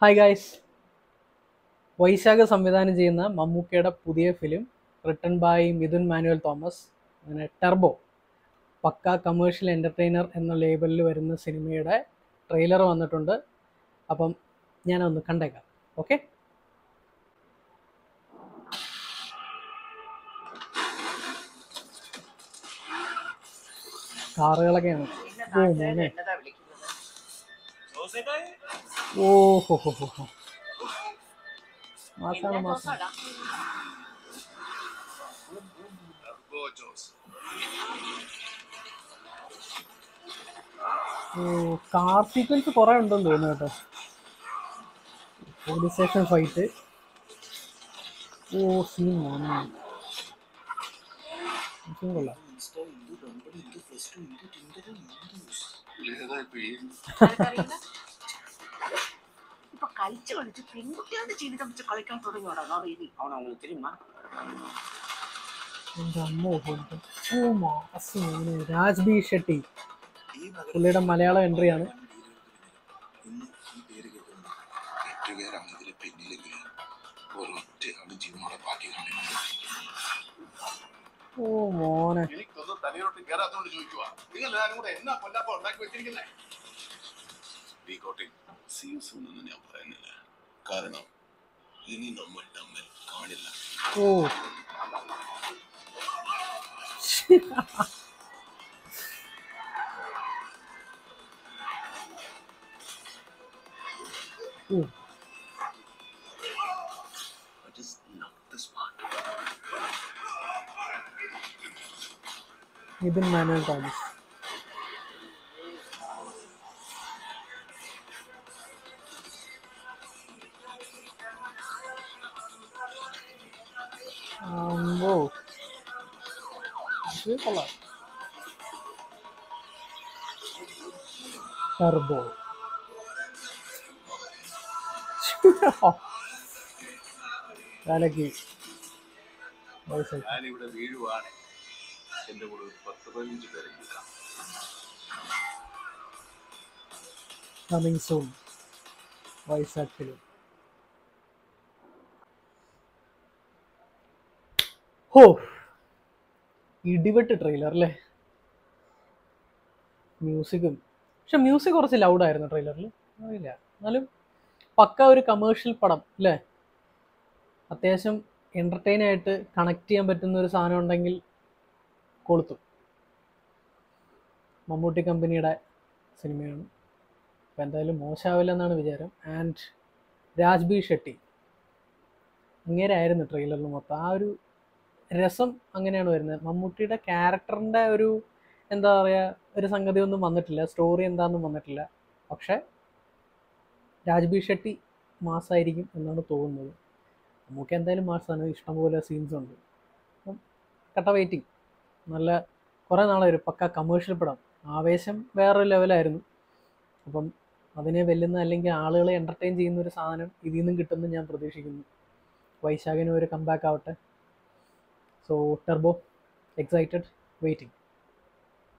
Hi guys വൈശാഖ സംവിധാനം ചെയ്യുന്ന മമ്മൂക്കയുടെ പുതിയ film written by Mithun Manuel Thomas അങ്ങനെ ടെർബോ പക്ക കമേഴ്ഷ്യൽ എൻ്റർടൈനർ എന്ന ലേബലിൽ വരുന്ന സിനിമയുടെ ട്രെയിലർ വന്നിട്ടുണ്ട് അപ്പം ഞാനൊന്ന് കണ്ടേക്കാം ഓക്കെ കാറുകളൊക്കെയാണ് ഓ മോനെ ഓ ഹോ ഹോ ഹോ ഹോ മാസാണ് മാസം ഓ കാർ സീക്വൻസ് കുറെ ഉണ്ടെന്ന് തോന്നുന്നു കേട്ടോ police station fight oh scene മോനെ സീൻ കൊള്ളാം இப்ப கழிச்சு கழிச்சு பெண்குட்டியாவது ജീവിതം വെച്ച് കളിക്കാൻ തുടങ്ങിയോടാ അറിയില്ല അവൻ അവங்களுக்கு தெரியுமா എൻ്റെ അമ്മ പോയിട്ട് ഓ മാസ് മോനെ രാജ് ബി ഷെട്ടി പുള്ളിയുടെ മലയാളം എൻട്രിയാണ് ഇന്ന് ഈ പേര് കേൾക്കുന്നു എട്ടുപേരാണ് ഇതിൽ പിന്നിലെങ്കിൽ ഒരൊറ്റയാണ് ജീവനോടെ ബാക്കി കാണിക്കുന്നത് ഓ മോനെ എനിക്കൊന്നും തലയിലോട്ട് കയറാത്തോണ്ട് ചോദിക്കുക നിങ്ങൾ എല്ലാവരും കൂടെ എന്നാ കൊല്ലാപ്പ ഉണ്ടാക്കി വെച്ചിരിക്കുന്നേ സീൻസ് ഒന്നും ഞാൻ പറയുന്നില്ല കാരണം ഇനി നമ്മൾ തമ്മിൽ കാണില്ല oh oh I just love this part. Mithun Manuel Thomas അമ്പോ ഇത് കൊള്ളാം ടർബോ കലക്കി വയസ്സായി ഞാനിവിടെ വീഴുവാണ് എന്റെ കൂടെ ഒരു പത്ത് പതിനഞ്ച് പേരെ കിട്ടാം കമ്മിങ് സൂൺ വൈസാഖ് ഫിലിം ഹോ ഇടിവെട്ട് ട്രെയിലർ അല്ലേ മ്യൂസിക്കും പക്ഷെ മ്യൂസിക് കുറച്ച് ലൗഡായിരുന്നു ട്രെയിലറിൽ അറിയില്ല എന്നാലും പക്ക ഒരു കമേഴ്ഷ്യൽ പടം അല്ലേ അത്യാവശ്യം എൻ്റർടൈൻ ആയിട്ട് കണക്ട് ചെയ്യാൻ പറ്റുന്ന ഒരു സാധനം ഉണ്ടെങ്കിൽ കൊളുത്തും മമ്മൂട്ടി കമ്പനിയുടെ സിനിമയാണ് അപ്പം എന്തായാലും മോശമാവില്ല എന്നാണ് വിചാരം ആൻഡ് രാജ് ബി ഷെട്ടി അങ്ങേരായിരുന്നു ട്രെയിലറിൽ മൊത്തം ആ ഒരു രസം അങ്ങനെയാണ് വരുന്നത് മമ്മൂട്ടിയുടെ ക്യാരക്ടറിൻ്റെ ഒരു എന്താ പറയുക ഒരു സംഗതി ഒന്നും വന്നിട്ടില്ല സ്റ്റോറി എന്താണെന്നും വന്നിട്ടില്ല പക്ഷേ രാജ് ബി ഷെട്ടി മാസമായിരിക്കും എന്നാണ് തോന്നുന്നത് നമുക്ക് എന്തായാലും മാസമാണ് ഇഷ്ടംപോലെ സീൻസ് ഉണ്ട് അപ്പം കട്ട വെയിറ്റിംഗ് നല്ല കുറേ നാളെ ഒരു പക്ക കമേഴ്ഷ്യൽ പടം ആവേശം വേറൊരു ലെവലായിരുന്നു അപ്പം അതിനെ വെല്ലുന്ന അല്ലെങ്കിൽ ആളുകളെ എൻ്റർടൈൻ ചെയ്യുന്ന ഒരു സാധനം ഇതിൽ നിന്നും കിട്ടുമെന്ന് ഞാൻ പ്രതീക്ഷിക്കുന്നു വൈശാഖിന് ഒരു കംബാക്ക് ആവട്ടെ സോ ടെർബോ എക്സൈറ്റഡ് വെയിറ്റിംഗ്